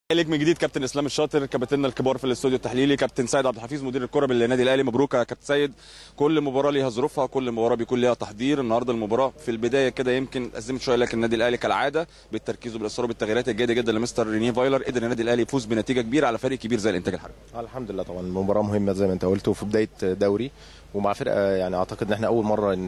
ليك من جديد كابتن اسلام الشاطر كابتننا الكبار في الاستوديو التحليلي كابتن سيد عبد الحفيظ مدير الكره بالنادي الاهلي مبروك يا كابتن سيد كل مباراه ليها ظروفها كل مباراه بيكون ليها تحضير النهارده المباراه في البدايه كده يمكن ازمت شويه لكن النادي الاهلي كالعاده بالتركيز وبالاصرار بالتغييرات الجيده جدا لمستر ريني فايلر قدر النادي الاهلي يفوز بنتيجه كبيره على فريق كبير زي الانتاج الحربي الحمد لله طبعا مباراه مهمه زي ما انت قلت وفي بدايه دوري ومع فرقه يعني اعتقد ان احنا اول مره ان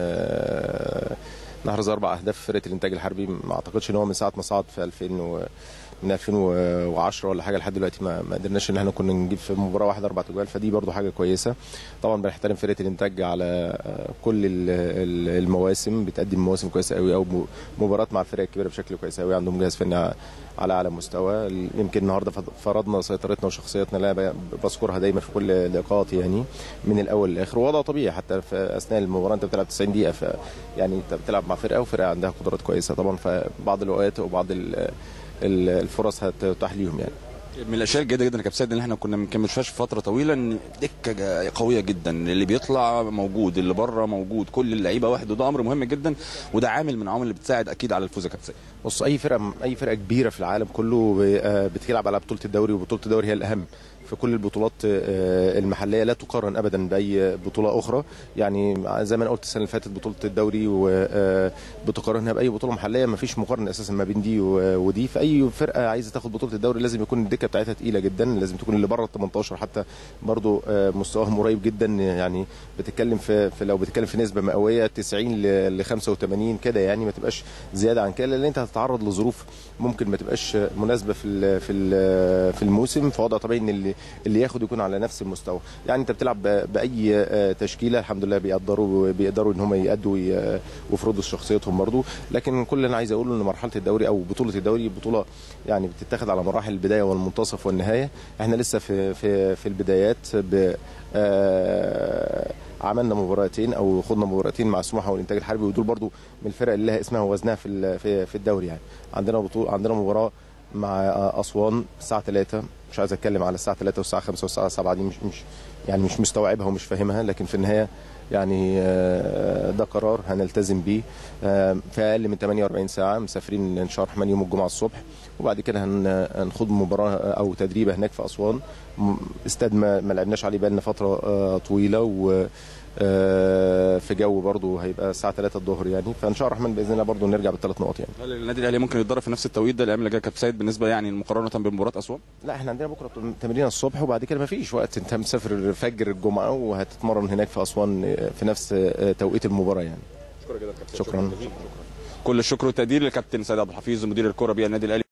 ان نحرز اربع اهداف في فرقه الانتاج الحربي ما اعتقدش ان هو من ساعه ما صعد في 2000 و من 2010 ولا حاجه لحد دلوقتي ما, ما قدرناش ان احنا كنا نجيب في مباراه واحده اربع اجوال فدي برضو حاجه كويسه طبعا بنحترم فرقه الانتاج على كل المواسم بتقدم مواسم كويسه قوي او مباراه مع الفرق الكبيره بشكل كويس قوي عندهم جهاز فني على اعلى مستوى يمكن النهارده فرضنا سيطرتنا وشخصيتنا اللي انا بذكرها دايما في كل لقاءاتي يعني من الاول للاخر ووضع طبيعي حتى في اثناء المباراه انت بتلعب 90 دقيقه ف يعني انت بتلعب مع فرقه وفرقه عندها قدرات كويسه طبعا فبعض الاوقات وبعض الفرص هتتاح ليهم يعني من الاشياء الجيده جدا يا كابتن سيد ان احنا كنا ما بنشوفهاش فتره طويله ان دكه قويه جدا اللي بيطلع موجود اللي بره موجود كل اللعيبه واحد وده امر مهم جدا وده عامل من العوامل اللي بتساعد اكيد على الفوز يا كابتن سيد بص اي فرقه اي فرقه كبيره في العالم كله بتلعب على بطوله الدوري وبطوله الدوري هي الاهم في كل البطولات المحليه لا تقارن ابدا باي بطوله اخرى يعني زي ما انا قلت السنه اللي فاتت بطوله الدوري وبتقارنها باي بطوله محليه ما فيش مقارنه اساسا ما بين دي ودي فاي فرقه عايزه تاخد بطوله الدوري لازم يكون الدكه بتاعتها تقيله جدا لازم تكون اللي بره ال 18 حتى برضو مستواهم قريب جدا يعني بتتكلم في, في لو بتتكلم في نسبه مئويه 90 ل 85 كده يعني ما تبقاش زياده عن كده لان انت هتتعرض لظروف ممكن ما تبقاش مناسبه في ال في ال في الموسم فوضع طبيعي ان اللي اللي ياخد يكون على نفس المستوى يعني انت بتلعب باي تشكيله الحمد لله بيقدروا بيقدروا ان هم يادوا ويفرضوا شخصيتهم برضو لكن كل اللي انا عايز اقوله ان مرحله الدوري او بطوله الدوري بطوله يعني بتتاخد على مراحل البدايه والمنتصف والنهايه احنا لسه في في في البدايات ب عملنا مباراتين او خدنا مباراتين مع سموحه والانتاج الحربي ودول برضو من الفرق اللي لها اسمها ووزنها في في الدوري يعني عندنا بطوله عندنا مباراه مع اسوان الساعه 3 مش عايز اتكلم على الساعه 3 والساعه 5 والساعه 7 دي مش مش يعني مش مستوعبها ومش فاهمها لكن في النهايه يعني ده قرار هنلتزم بيه في اقل من 48 ساعه مسافرين ان شاء الله الرحمن يوم الجمعه الصبح وبعد كده هنخوض مباراه او تدريبه هناك في اسوان استاد ما, ما لعبناش عليه بقالنا فتره طويله و في جو برضه هيبقى الساعه 3 الظهر يعني فان شاء الله الرحمن باذن الله برضه نرجع بالثلاث نقط يعني هل النادي الاهلي ممكن يتدرب في نفس التوقيت ده الايام اللي جايه كابتن سيد بالنسبه يعني مقارنه بمباراه اسوان؟ لا احنا عندنا بكره تمرين الصبح وبعد كده ما فيش وقت انت مسافر فجر الجمعه وهتتمرن هناك في اسوان في نفس توقيت المباراه يعني شكرا جدا كابتن شكرا, شكرا. كل الشكر والتقدير لكابتن سيد عبد الحفيظ مدير الكره بالنادي الاهلي